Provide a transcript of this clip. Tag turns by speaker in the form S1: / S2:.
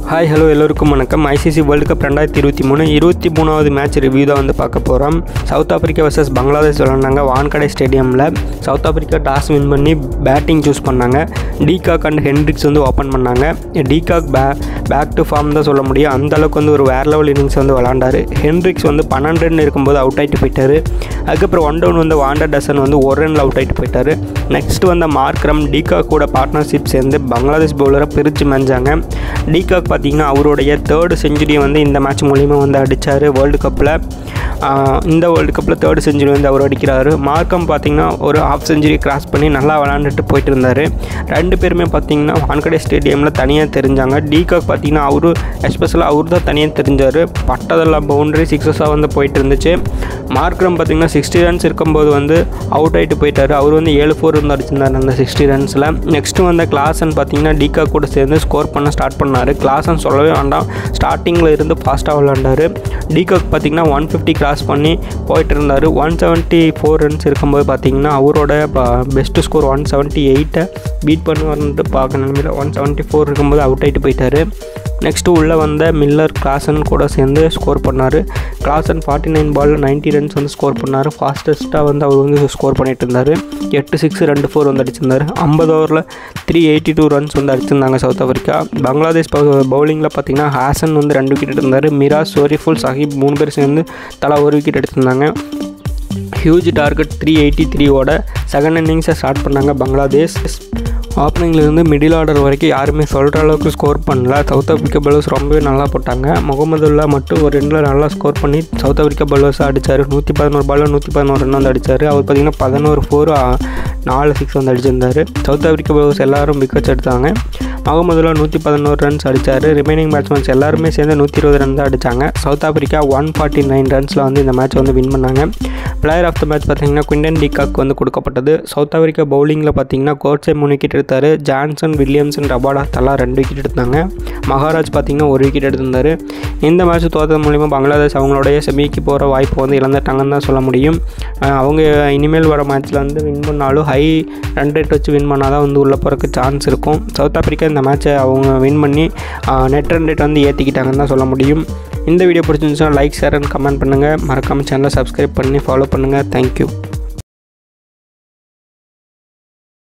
S1: hi hello எல்லோருக்கும் வணக்கம் ICC world cup ரெண்டாயிரத்தி இருபத்தி மூணு இருபத்தி மூணாவது மேட்ச் ரிவ்யூ தான் வந்து பார்க்க போகிறோம் சவுத் ஆப்பிரிக்கா வர்சஸ் பங்களாதேஷ் விளாண்டாங்க வான்கடை ஸ்டேடியமில் சவுத் ஆப்பிரிக்கா டாஸ் வின் பண்ணி பேட்டிங் சூஸ் பண்ணாங்க டீகாக் அண்ட் ஹென்ரிக்ஸ் வந்து ஓப்பன் பண்ணாங்க டீகாக் பே பேக் டு ஃபார்ம் தான் சொல்ல முடியும் அந்த அளவுக்கு வந்து ஒரு வேறு லெவல் இன்னிங்ஸ் வந்து விளாண்டாரு ஹென்ரிக்ஸ் வந்து பன்னெண்டு ரன் இருக்கும்போது அவுட் ஆகிட்டு போயிட்டாரு அதுக்கப்புறம் ஒன் டவுன் வந்து வாண்டர் டசன் வந்து ஒரு ரனில் அவுட் ஆகிட்டு போயிட்டாரு நெக்ஸ்ட் வந்த மார்க்ரம் டீகாக் கூட பார்ட்னர்ஷிப் சேர்ந்து பங்களாதேஷ் பவுலரை பிரித்து மேஞ்சாங்க டீகாக் பார்த்தீங்கன்னா அவருடைய தேர்டு செஞ்சுரியை வந்து இந்த மேட்ச் மூலிமா வந்து அடித்தார் வேர்ல்டு கப்பில் இந்த வேர்ல்டு கப்பில் தேர்டு செஞ்சுரி வந்து அவர் அடிக்கிறாரு மார்க்கம் பார்த்தீங்கன்னா ஒரு ஹாஃப் செஞ்சுரி கிராஸ் பண்ணி நல்லா விளாண்டுட்டு போயிட்டு இருந்தார் ரெண்டு பேருமே பார்த்தீங்கன்னா வான்கடே ஸ்டேடியமில் தனியாக தெரிஞ்சாங்க டீகாக் பார்த்தீங்கன்னா அவரு எஸ்பெஷலாக அவர் தான் தனியாக தெரிஞ்சார் பட்டதெல்லாம் பவுண்டரி சிக்ஸஸாக வந்து போயிட்டு இருந்துச்சு மார்க்ரம் பார்த்தீங்கன்னா சிக்ஸ்டி ரன்ஸ் இருக்கும்போது வந்து அவுட் ஆகிட்டு போயிட்டார் அவர் வந்து ஏழு ஃபோர் வந்து அடிச்சிருந்தார் அந்த சிக்ஸ்டி ரன்ஸில் நெக்ஸ்ட்டு வந்த கிளாசன் பார்த்தீங்கன்னா டீகா கூட சேர்ந்து ஸ்கோர் பண்ண ஸ்டார்ட் பண்ணார் கிளாசன் சொல்லவே வேண்டாம் ஸ்டார்டிங்கில் இருந்து ஃபாஸ்ட்டாக விளாண்டார் டீகாக் பார்த்தீங்கன்னா ஒன் ஃபிஃப்டி கிராஸ் பண்ணி போயிட்டு இருந்தார் ஒன் செவன்ட்டி ஃபோர் ரன்ஸ் இருக்கும்போது பார்த்தீங்கன்னா அவரோட பெஸ்ட்டு ஸ்கோர் ஒன் செவன்ட்டி எயிட்டை பீட் பண்ணுவார்ன்ட்டு பார்க்க நிலைமையில் ஒன் செவன்ட்டி ஃபோர் இருக்கும்போது அவுட் ஆகிட்டு போயிட்டார் நெக்ஸ்ட்டு உள்ளே வந்த மில்லர் கிளாசன் கூட சேர்ந்து ஸ்கோர் பண்ணார் கிளாசன் ஃபார்ட்டி நைன் பாலில் நைன்ட்டி ரன்ஸ் வந்து ஸ்கோர் பண்ணார் ஃபாஸ்டஸ்ட்டாக வந்து அவர் வந்து ஸ்கோர் பண்ணிட்டு இருந்தார் எட்டு சிக்ஸ் ரெண்டு ஃபோர் வந்து அடிச்சிருந்தார் ஐம்பது ஓவரில் த்ரீ எயிட்டி டூ ரன்ஸ் வந்து அடிச்சிருந்தாங்க சவுத் ஆஃப்ரிக்கா பங்களாதேஷ் பவுலிங்கில் பார்த்தீங்கன்னா ஹாசன் வந்து ரெண்டு விக்கெட் இருந்தார் மிராஸ் சோரிஃபுல் சாஹிப் மூணு பேர் சேர்ந்து தலா ஒரு விக்கெட் எடுத்திருந்தாங்க ஹியூஜ் டார்கெட் த்ரீ எயிட்டி த்ரீயோட செகண்ட் இன்னிங்ஸை ஸ்டார்ட் பண்ணாங்க பங்களாதேஷ் ஓப்பனிங்லேருந்து மிடில் ஆர்டர் வரைக்கும் யாருமே சொல்கிற அளவுக்கு ஸ்கோர் பண்ணல சவுத் ஆஃப்ரிக்கா பவுலர்ஸ் ரொம்பவே நல்லா போட்டாங்க முகமதுல்லா மட்டும் ஒரு ரெண்டில் நல்லா ஸ்கோர் பண்ணி சவுத் ஆஃப்ரிக்கா பவுலர்ஸ் அடித்தார் நூற்றி பதினோரு பாலில் நூற்றி பதினோரு ரன் வந்து அடித்தார் அவர் பார்த்திங்கன்னா பதினோரு ஃபோர் நாலு சிக்ஸ் வந்து அடிச்சிருந்தார் சவுத் ஆஃப்ரிக்கா பவுலர்ஸ் எல்லாரும் விக்கெட்ஸ் எடுத்தாங்க முகமதுல்லா நூற்றி பதினோரு ரன்ஸ் அடித்தார் ரிமைனிங் பேட்ஸ்மேன்ஸ் எல்லாருமே சேர்ந்து நூற்றி இருபது ரன் தான் அடித்தாங்க South Africa one forty nine ரன்ஸில் வந்து இந்த மேட்ச் வந்து வின் பண்ணாங்க பிளேயர் ஆஃப் த மேட்ச் பார்த்தீங்கன்னா குவிண்டன் டிகாக் வந்து கொடுக்கப்பட்டது சவுத் ஆஃப்ரிக்கா பவுலிங்கில் பார்த்தீங்கன்னா கோட்ஸே மூணு விக்கெட் எடுத்தார் ஜான்சன் வில்லியம்சன் ரபாடா தலா ரெண்டு விக்கெட் எடுத்தாங்க மகாராஜ் பார்த்தீங்கன்னா ஒரு விக்கெட் எடுத்திருந்தார் இந்த மேட்ச் தோற்றது மூலிமா பங்களாதேஷ் அவங்களுடைய செமிக்கு போகிற வாய்ப்பு வந்து இழந்துட்டாங்கன்னு தான் சொல்ல முடியும் அவங்க இனிமேல் வர மேட்ச்சில் வந்து வின் பண்ணாலும் ஹை ரன் ரேட் வச்சு வின் பண்ணால் தான் வந்து உள்ளே போகிறதுக்கு சான்ஸ் இருக்கும் சவுத் ஆஃப்ரிக்கா இந்த மேட்ச்சை அவங்க வின் பண்ணி நெட் ரன் ரேட் வந்து ஏற்றிக்கிட்டாங்கன்னு தான் சொல்ல முடியும் இந்த வீடியோ பிடிச்சிருந்துச்சுன்னா லைக் ஷேர் அண்ட் கமெண்ட் பண்ணுங்கள் மறக்காமல் சேனலை சப்ஸ்கிரைப் பண்ணி ஃபாலோ பண்ணுங்கள் தேங்க்யூ